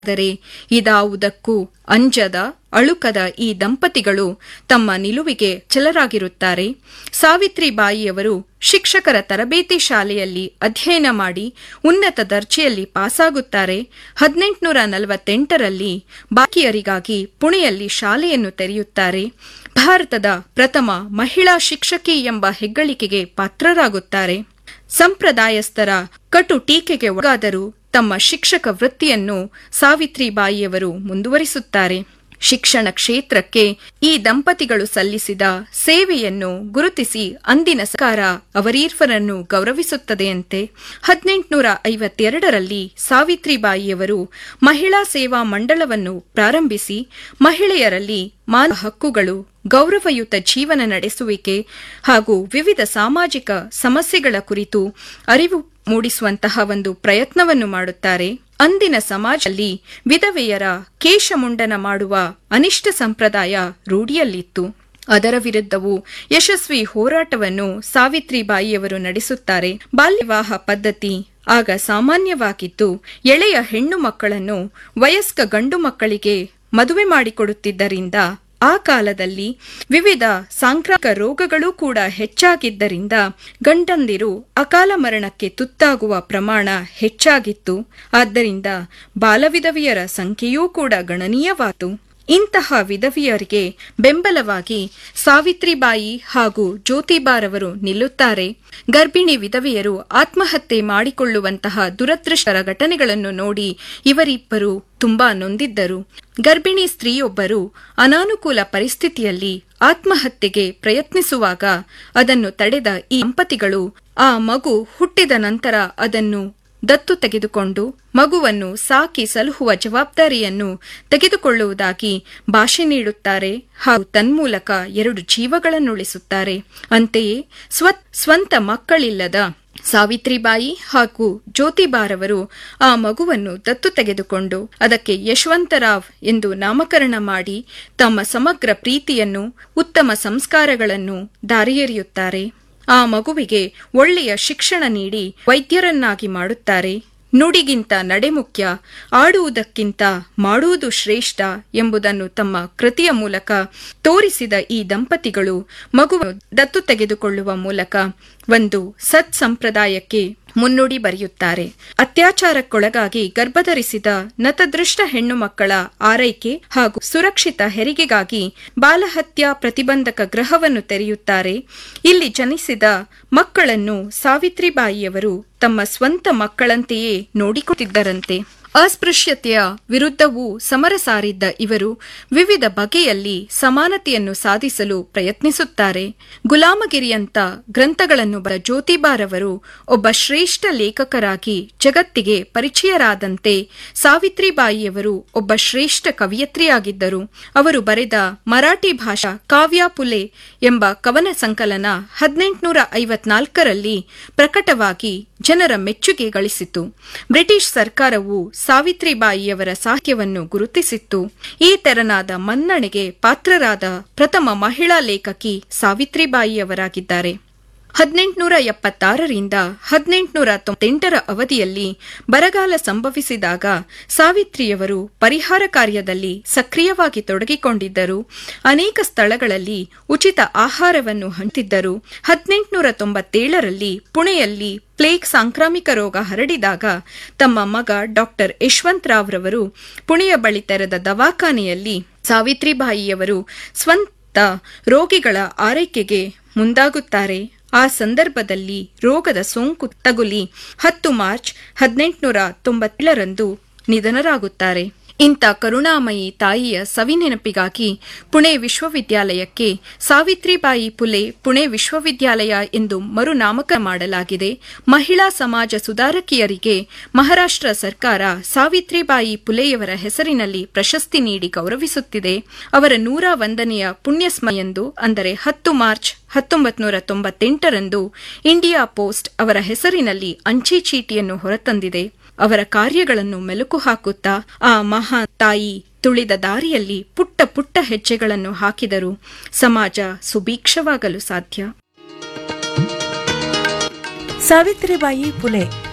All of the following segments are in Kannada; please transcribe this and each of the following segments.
ಆದರೆ ಇದಾವುದಕ್ಕೂ ಅಂಜದ ಅಳುಕದ ಈ ದಂಪತಿಗಳು ತಮ್ಮ ನಿಲುವಿಗೆ ಚಲರಾಗಿರುತ್ತಾರೆ ಸಾವಿತ್ರಿಬಾಯಿಯವರು ಶಿಕ್ಷಕರ ತರಬೇತಿ ಶಾಲೆಯಲ್ಲಿ ಅಧ್ಯಯನ ಮಾಡಿ ಉನ್ನತ ದರ್ಜೆಯಲ್ಲಿ ಪಾಸಾಗುತ್ತಾರೆ ಹದಿನೆಂಟುನೂರ ನಲವತ್ತೆಂಟರಲ್ಲಿ ಬಾಕಿಯರಿಗಾಗಿ ಪುಣೆಯಲ್ಲಿ ಶಾಲೆಯನ್ನು ತೆರೆಯುತ್ತಾರೆ ಭಾರತದ ಪ್ರಥಮ ಮಹಿಳಾ ಶಿಕ್ಷಕಿ ಎಂಬ ಹೆಗ್ಗಳಿಕೆಗೆ ಪಾತ್ರರಾಗುತ್ತಾರೆ ಸಂಪ್ರದಾಯಸ್ಥರ ಕಟು ಟೀಕೆಗೆ ಒಳಗಾದರೂ ತಮ್ಮ ಶಿಕ್ಷಕ ವೃತ್ತಿಯನ್ನು ಸಾವಿತ್ರಿಬಾಯಿಯವರು ಮುಂದುವರಿಸುತ್ತಾರೆ ಶಿಕ್ಷಣ ಕ್ಷೇತ್ರಕ್ಕೆ ಈ ದಂಪತಿಗಳು ಸಲ್ಲಿಸಿದ ಸೇವೆಯನ್ನು ಗುರುತಿಸಿ ಅಂದಿನ ಸರ್ಕಾರ ಅವರೀರ್ವರನ್ನು ಗೌರವಿಸುತ್ತದೆಯಂತೆ ಹದಿನೆಂಟುನೂರ ಐವತ್ತೆರಡರಲ್ಲಿ ಸಾವಿತ್ರಿಬಾಯಿಯವರು ಮಹಿಳಾ ಸೇವಾ ಮಂಡಳವನ್ನು ಪ್ರಾರಂಭಿಸಿ ಮಹಿಳೆಯರಲ್ಲಿ ಮಾನವ ಹಕ್ಕುಗಳು ಗೌರವಯುತ ಜೀವನ ನಡೆಸುವಿಕೆ ಹಾಗೂ ವಿವಿಧ ಸಾಮಾಜಿಕ ಸಮಸ್ಯೆಗಳ ಕುರಿತು ಅರಿವು ಮೂಡಿಸುವಂತಹ ಒಂದು ಪ್ರಯತ್ನವನ್ನು ಮಾಡುತ್ತಾರೆ ಅಂದಿನ ಸಮಾಜದಲ್ಲಿ ವಿಧವೆಯರ ಕೇಶಮುಂಡನ ಮಾಡುವ ಅನಿಷ್ಟ ಸಂಪ್ರದಾಯ ರೂಢಿಯಲ್ಲಿತ್ತು ಅದರ ವಿರುದ್ಧವೂ ಯಶಸ್ವಿ ಹೋರಾಟವನ್ನು ಸಾವಿತ್ರಿಬಾಯಿಯವರು ನಡೆಸುತ್ತಾರೆ ಬಾಲ್ಯವಿವಾಹ ಪದ್ಧತಿ ಆಗ ಸಾಮಾನ್ಯವಾಗಿದ್ದು ಎಳೆಯ ಹೆಣ್ಣು ಮಕ್ಕಳನ್ನು ವಯಸ್ಕ ಗಂಡು ಮಕ್ಕಳಿಗೆ ಮದುವೆ ಮಾಡಿಕೊಡುತ್ತಿದ್ದರಿಂದ ಆ ಕಾಲದಲ್ಲಿ ವಿವಿಧ ಸಾಂಕ್ರಾಮಿಕ ರೋಗಗಳೂ ಕೂಡ ಹೆಚ್ಚಾಗಿದ್ದರಿಂದ ಗಂಡಂದಿರು ಅಕಾಲ ಮರಣಕ್ಕೆ ತುತ್ತಾಗುವ ಪ್ರಮಾಣ ಹೆಚ್ಚಾಗಿತ್ತು ಆದ್ದರಿಂದ ಬಾಲವಿಧವೆಯರ ಸಂಖ್ಯೆಯೂ ಕೂಡ ಗಣನೀಯವಾಯಿತು ಇಂತಹ ವಿಧವೆಯರಿಗೆ ಬೆಂಬಲವಾಗಿ ಸಾವಿತ್ರಿಬಾಯಿ ಹಾಗೂ ಜ್ಯೋತಿಬಾರವರು ನಿಲ್ಲುತ್ತಾರೆ ಗರ್ಭಿಣಿ ವಿಧವೆಯರು ಆತ್ಮಹತ್ಯೆ ಮಾಡಿಕೊಳ್ಳುವಂತಹ ದುರದೃಷ್ಟರ ಘಟನೆಗಳನ್ನು ನೋಡಿ ಇವರಿಬ್ಬರು ತುಂಬಾ ನೊಂದಿದ್ದರು ಗರ್ಭಿಣಿ ಸ್ತ್ರೀಯೊಬ್ಬರು ಅನಾನುಕೂಲ ಪರಿಸ್ಥಿತಿಯಲ್ಲಿ ಆತ್ಮಹತ್ಯೆಗೆ ಪ್ರಯತ್ನಿಸುವಾಗ ಅದನ್ನು ತಡೆದ ಈ ದಂಪತಿಗಳು ಆ ಮಗು ಹುಟ್ಟಿದ ನಂತರ ಅದನ್ನು ದತ್ತು ತೆಗೆದುಕೊಂಡು ಮಗುವನ್ನು ಸಾಕಿ ಸಲಹುವ ಜವಾಬ್ದಾರಿಯನ್ನು ತೆಗೆದುಕೊಳ್ಳುವುದಾಗಿ ಭಾಷೆ ನೀಡುತ್ತಾರೆ ಹಾಗೂ ತನ್ಮೂಲಕ ಎರಡು ಜೀವಗಳನ್ನುಳಿಸುತ್ತಾರೆ ಅಂತೆಯೇ ಸ್ವ ಸ್ವಂತ ಮಕ್ಕಳಿಲ್ಲದ ಸಾವಿತ್ರಿಬಾಯಿ ಹಾಗೂ ಜ್ಯೋತಿಬಾರವರು ಆ ಮಗುವನ್ನು ದತ್ತು ತೆಗೆದುಕೊಂಡು ಅದಕ್ಕೆ ಯಶವಂತರಾವ್ ಎಂದು ನಾಮಕರಣ ಮಾಡಿ ತಮ್ಮ ಸಮಗ್ರ ಪ್ರೀತಿಯನ್ನು ಉತ್ತಮ ಸಂಸ್ಕಾರಗಳನ್ನು ದಾರಿಯೆರೆಯುತ್ತಾರೆ ಆ ಮಗುವಿಗೆ ಒಳ್ಳೆಯ ಶಿಕ್ಷಣ ನೀಡಿ ವೈದ್ಯರನ್ನಾಗಿ ಮಾಡುತ್ತಾರೆ ನುಡಿಗಿಂತ ನಡೆ ಮುಖ್ಯ ಆಡುವುದಕ್ಕಿಂತ ಮಾಡುವುದು ಶ್ರೇಷ್ಠ ಎಂಬುದನ್ನು ತಮ್ಮ ಕೃತಿಯ ಮೂಲಕ ತೋರಿಸಿದ ಈ ದಂಪತಿಗಳು ಮಗು ದತ್ತು ತೆಗೆದುಕೊಳ್ಳುವ ಮೂಲಕ ಒಂದು ಸತ್ ಸಂಪ್ರದಾಯಕ್ಕೆ ಮುನ್ನುಡಿ ಬರೆಯುತ್ತಾರೆ ಅತ್ಯಾಚಾರಕ್ಕೊಳಗಾಗಿ ಗರ್ಭಧರಿಸಿದ ನತದೃಷ್ಟ ಹೆಣ್ಣು ಮಕ್ಕಳ ಆರೈಕೆ ಹಾಗೂ ಸುರಕ್ಷಿತ ಹೆರಿಗೆಗಾಗಿ ಬಾಲಹತ್ಯಾ ಪ್ರತಿಬಂಧಕ ಗೃಹವನ್ನು ತೆರೆಯುತ್ತಾರೆ ಇಲ್ಲಿ ಜನಿಸಿದ ಮಕ್ಕಳನ್ನು ಸಾವಿತ್ರಿಬಾಯಿಯವರು ತಮ್ಮ ಸ್ವಂತ ಮಕ್ಕಳಂತೆಯೇ ನೋಡಿಕೊಳ್ಳುತ್ತಿದ್ದರಂತೆ ಅಸ್ಪೃಶ್ಯತೆಯ ವಿರುದ್ಧವೂ ಸಮರ ಸಾರಿದ್ದ ಇವರು ವಿವಿಧ ಬಗೆಯಲ್ಲಿ ಸಮಾನತೆಯನ್ನು ಸಾಧಿಸಲು ಪ್ರಯತ್ನಿಸುತ್ತಾರೆ ಗುಲಾಮಗಿರಿಯಂತ ಗ್ರಂಥಗಳನ್ನು ಬರ ಜ್ಯೋತಿಬಾರವರು ಒಬ್ಬ ಶ್ರೇಷ್ಠ ಲೇಖಕರಾಗಿ ಜಗತ್ತಿಗೆ ಪರಿಚಯರಾದಂತೆ ಸಾವಿತ್ರಿಬಾಯಿಯವರು ಒಬ್ಬ ಶ್ರೇಷ್ಠ ಕವಿಯತ್ರಿಯಾಗಿದ್ದರು ಅವರು ಬರೆದ ಮರಾಠಿ ಭಾಷಾ ಕಾವ್ಯ ಪುಲೆ ಎಂಬ ಕವನ ಸಂಕಲನ ಹದಿನೆಂಟುನೂರ ಐವತ್ನಾಲ್ಕರಲ್ಲಿ ಪ್ರಕಟವಾಗಿ ಜನರ ಮೆಚ್ಚುಗೆ ಗಳಿಸಿತು ಬ್ರಿಟಿಷ್ ಸರ್ಕಾರವು ಸಾವಿತ್ರಿಬಾಯಿಯವರ ಸಾಹಿತ್ಯವನ್ನು ಗುರುತಿಸಿತ್ತು ಈ ತೆರನಾದ ಮನ್ನಣೆಗೆ ಪಾತ್ರರಾದ ಪ್ರಥಮ ಮಹಿಳಾ ಲೇಖಕಿ ಸಾವಿತ್ರಿಬಾಯಿಯವರಾಗಿದ್ದಾರೆ ಹದಿನೆಂಟುನೂರ ಎಪ್ಪತ್ತಾರರಿಂದ ಹದಿನೆಂಟುನೂರ ತೊಂಬತ್ತೆಂಟರ ಅವಧಿಯಲ್ಲಿ ಬರಗಾಲ ಸಂಭವಿಸಿದಾಗ ಸಾವಿತ್ರಿಯವರು ಪರಿಹಾರ ಕಾರ್ಯದಲ್ಲಿ ಸಕ್ರಿಯವಾಗಿ ತೊಡಗಿಕೊಂಡಿದ್ದರು ಅನೇಕ ಸ್ಥಳಗಳಲ್ಲಿ ಉಚಿತ ಆಹಾರವನ್ನು ಹಂಚಿದ್ದರು ಹದಿನೆಂಟುನೂರ ತೊಂಬತ್ತೇಳರಲ್ಲಿ ಪುಣೆಯಲ್ಲಿ ಪ್ಲೇಗ್ ಸಾಂಕ್ರಾಮಿಕ ರೋಗ ಹರಡಿದಾಗ ತಮ್ಮ ಮಗ ಡಾಕ್ಟರ್ ಯಶವಂತರಾವ್ ರವರು ಪುಣೆಯ ಬಳಿ ತೆರೆದ ದವಾಖಾನೆಯಲ್ಲಿ ಸಾವಿತ್ರಿಬಾಯಿಯವರು ಸ್ವಂತ ರೋಗಿಗಳ ಆರೈಕೆಗೆ ಮುಂದಾಗುತ್ತಾರೆ ಆ ಸಂದರ್ಭದಲ್ಲಿ ರೋಗದ ಸೋಂಕು ತಗುಲಿ ಹತ್ತು ಮಾರ್ಚ್ ಹದಿನೆಂಟುನೂರ ತೊಂಬತ್ತೇಳರಂದು ನಿಧನರಾಗುತ್ತಾರೆ ಇಂಥ ಕರುಣಾಮಯಿ ತಾಯಿಯ ಸವಿನೆನಪಿಗಾಗಿ ಪುಣೆ ವಿಶ್ವವಿದ್ಯಾಲಯಕ್ಕೆ ಸಾವಿತ್ರಿಬಾಯಿ ಪುಲೆ ಪುಣೆ ವಿಶ್ವವಿದ್ಯಾಲಯ ಎಂದು ಮರುನಾಮಕರಣ ಮಾಡಲಾಗಿದೆ ಮಹಿಳಾ ಸಮಾಜ ಸುಧಾರಕಿಯರಿಗೆ ಮಹಾರಾಷ್ಟ್ರ ಸರ್ಕಾರ ಸಾವಿತ್ರಿಬಾಯಿ ಪುಲೆಯವರ ಹೆಸರಿನಲ್ಲಿ ಪ್ರಶಸ್ತಿ ನೀಡಿ ಗೌರವಿಸುತ್ತಿದೆ ಅವರ ನೂರ ಒಂದನೆಯ ಪುಣ್ಯಸ್ಮಯಂದು ಅಂದರೆ ಹತ್ತು ಮಾರ್ಚ್ ಹತ್ತೊಂಬತ್ತು ನೂರ ತೊಂಬತ್ತೆಂಟರಂದು ಇಂಡಿಯಾ ಪೋಸ್ಟ್ ಅವರ ಹೆಸರಿನಲ್ಲಿ ಅಂಚೆ ಚೀಟಿಯನ್ನು ಹೊರತಂದಿದೆ ಅವರ ಕಾರ್ಯಗಳನ್ನು ಮೆಲುಕು ಹಾಕುತ್ತಾ ಆ ಮಹಾ ತಾಯಿ ತುಳಿದ ದಾರಿಯಲ್ಲಿ ಪುಟ್ಟ ಪುಟ್ಟ ಹೆಜ್ಜೆಗಳನ್ನು ಹಾಕಿದರು ಸಮಾಜ ಸುಭೀಕ್ಷವಾಗಲು ಸಾಧ್ಯ ಸಾವಿತ್ರಿಬಾಯಿ ಪುಲೆ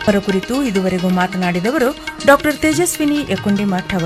ಅವರ ಕುರಿತು ಇದುವರೆಗೂ ಮಾತನಾಡಿದವರು ಡಾಕ್ಟರ್ ತೇಜಸ್ವಿನಿ ಯಕುಂಡಿಮಠ್ ಅವರು